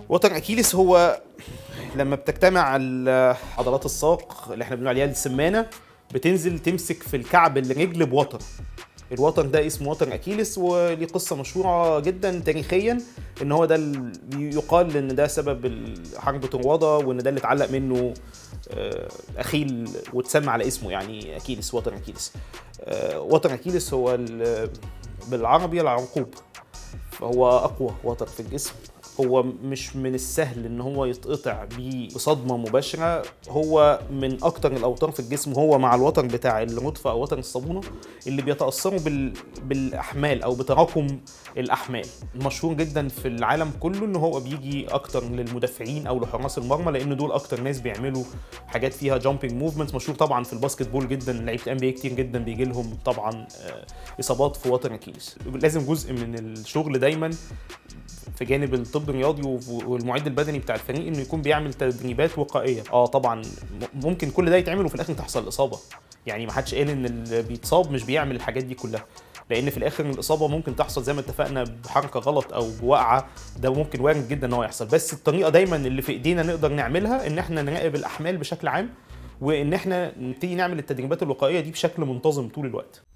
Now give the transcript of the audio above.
وتر اكيليس هو لما بتجتمع ال- عضلات الساق اللي احنا بنقول عليها السمانه بتنزل تمسك في الكعب الرجل بوتر الوتر ده اسمه وتر اكيليس وليه قصه مشهوره جدا تاريخيا ان هو ده ال- يقال ان ده سبب ال- حرب طروادة وان ده اللي اتعلق منه آه، اخيل واتسمى على اسمه يعني اكيليس وتر اكيليس آه، وتر اكيليس هو ال- بالعربي العنقوب فهو اقوى وتر في الجسم هو مش من السهل ان هو يتقطع بيه بصدمه مباشره هو من اكتر الاوتار في الجسم هو مع الوتر بتاع الرطفه او وتر الصابونه اللي بيتاثروا بال... بالاحمال او بتراكم الاحمال مشهور جدا في العالم كله ان هو بيجي اكتر للمدافعين او لحراس المرمى لان دول اكتر ناس بيعملوا حاجات فيها جامبنج موفمنت مشهور طبعا في الباسكت بول جدا لعيبه ام بي كتير جدا بيجي لهم طبعا آه، اصابات في وتر اكيليس لازم جزء من الشغل دايما في جانب الطب الرياضي و- والمعد البدني بتاع الفريق انه يكون بيعمل تدريبات وقائيه اه طبعا م- ممكن كل ده يتعمل وفي الاخر تحصل اصابه يعني ما حدش قال ان اللي بيتصاب مش بيعمل الحاجات دي كلها لان في الاخر الاصابه ممكن تحصل زي ما اتفقنا بحركه غلط او بوقعه ده ممكن وارد جدا ان هو يحصل بس الطريقه دايما اللي في ايدينا نقدر نعملها ان احنا نراقب الاحمال بشكل عام وان احنا نبتدي نعمل التدريبات الوقائيه دي بشكل منتظم طول الوقت